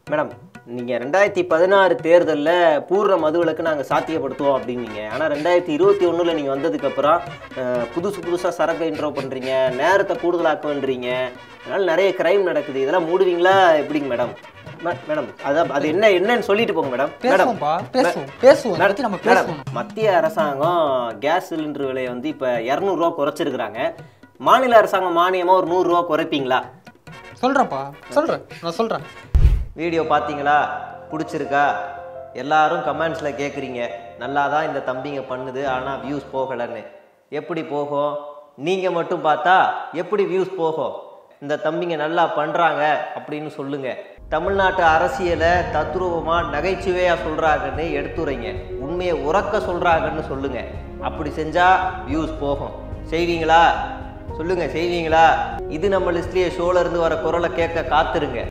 madam நீங்கள் ரெண்டாயிரத்தி பதினாறு தேர்தலில் பூர்ண மதுவிலக்கு நாங்கள் சாத்தியப்படுத்துவோம் அப்படின்னீங்க ஆனால் ரெண்டாயிரத்தி இருபத்தி ஒன்றில் நீங்கள் வந்ததுக்கப்புறம் அஹ், புதுசு புதுசாக சரக்கு இன்ட்ரோ பண்ணுறீங்க நேரத்தை கூடுதலாக்குன்றீங்க அதனால் நிறைய கிரைம் நடக்குது இதெல்லாம் மூடுவீங்களா எப்படிங்க மேடம் மே- மேடம் அதான் அது என்ன என்னன்னு சொல்லிட்டு போங்க மேடம் மேடம் பேசுவோம்ப்பா பேசுவோம் பேசுவோம் இதை பத்தி நம்ம மேடம் பேசுவோம் மத்திய அரசாங்கம் கேஸ் சிலிண்டர் விலையை வந்து இப்போ இரநூறுவா குறைச்சிருக்கிறாங்க மாநில அரசாங்கம் மானியமாக ஒரு நூறுரூவா குறைப்பீங்களா சொல்றேன்ப்பா சொல்றேன் நான் சொல்றேன் வீடியோ பார்த்தீங்களா பிடிச்சிருக்கா எல்லாரும் கமெண்ட்ஸில் கேட்குறீங்க நல்லா தான் இந்த தம்பிங்க பண்ணுது ஆனால் வியூஸ் போகலைன்னு எப்படி போகும் நீங்கள் மட்டும் பார்த்தா எப்படி வியூஸ் போகும் இந்த தம்பிங்க நல்லா பண்ணுறாங்க அப்படின்னு சொல்லுங்க தமிழ்நாட்டு அரசியலை தத்ரூபமாக நகைச்சுவையாக சொல்கிறாங்கன்னு எடுத்துரைங்க உண்மையை உறக்க சொல்கிறாங்கன்னு சொல்லுங்க அப்படி செஞ்சால் வியூஸ் போகும் செய்வீங்களா சொல்லுங்க செய்வீங்களா இது நம்ம லிஸ்ட்லேயே ஷோல இருந்து வர குரலை கேட்க காத்துருங்க